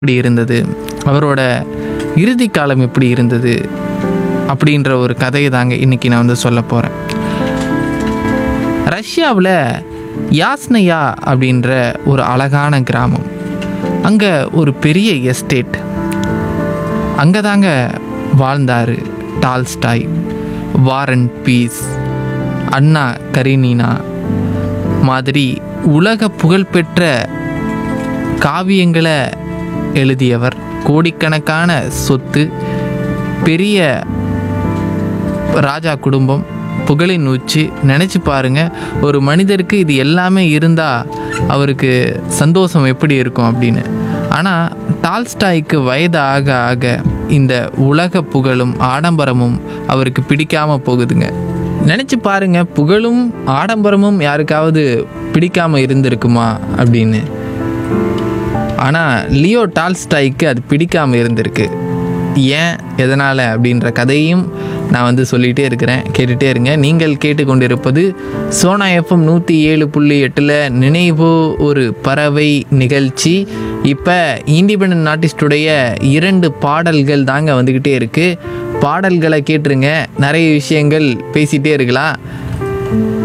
எப்படி இருந்தது அவரோட இறுதி காலம் எப்படி இருந்தது அப்படின்ற ஒரு கதையை தாங்க இன்னைக்கு நான் வந்து சொல்ல போகிறேன் ரஷ்யாவில் யாஸ்னையா அப்படின்ற ஒரு அழகான கிராமம் அங்கே ஒரு பெரிய எஸ்டேட் அங்கே தாங்க வாழ்ந்தார் Tolstoy war and peace Anna Karenina மாதிரி உலக புகழ்பெற்ற காவியங்களை எழுதியவர் கோடிக்கணக்கான சொத்து பெரிய ராஜா குடும்பம் புகழின் உச்சி நினச்சி பாருங்க ஒரு மனிதருக்கு இது எல்லாமே இருந்தால் அவருக்கு சந்தோஷம் எப்படி இருக்கும் அப்படின்னு ஆனால் டால்ஸ்டாய்க்கு வயது ஆக ஆக இந்த உலக புகழும் ஆடம்பரமும் அவருக்கு பிடிக்காம போகுதுங்க நினச்சி பாருங்க புகழும் ஆடம்பரமும் யாருக்காவது பிடிக்காம இருந்திருக்குமா அப்படின்னு ஆனால் லியோ டால்ஸ்டாய்க்கு அது பிடிக்காமல் இருந்திருக்கு ஏன் எதனால் அப்படின்ற கதையும் நான் வந்து சொல்லிகிட்டே இருக்கிறேன் கேட்டுகிட்டே இருங்க நீங்கள் கேட்டுக்கொண்டிருப்பது சோனா எஃப்எம் நூற்றி ஏழு புள்ளி எட்டில் நினைவு ஒரு பறவை நிகழ்ச்சி இப்போ இண்டிபெண்ட் ஆர்டிஸ்டுடைய இரண்டு பாடல்கள் தாங்க வந்துக்கிட்டே இருக்குது பாடல்களை கேட்டுருங்க நிறைய விஷயங்கள் பேசிகிட்டே இருக்கலாம்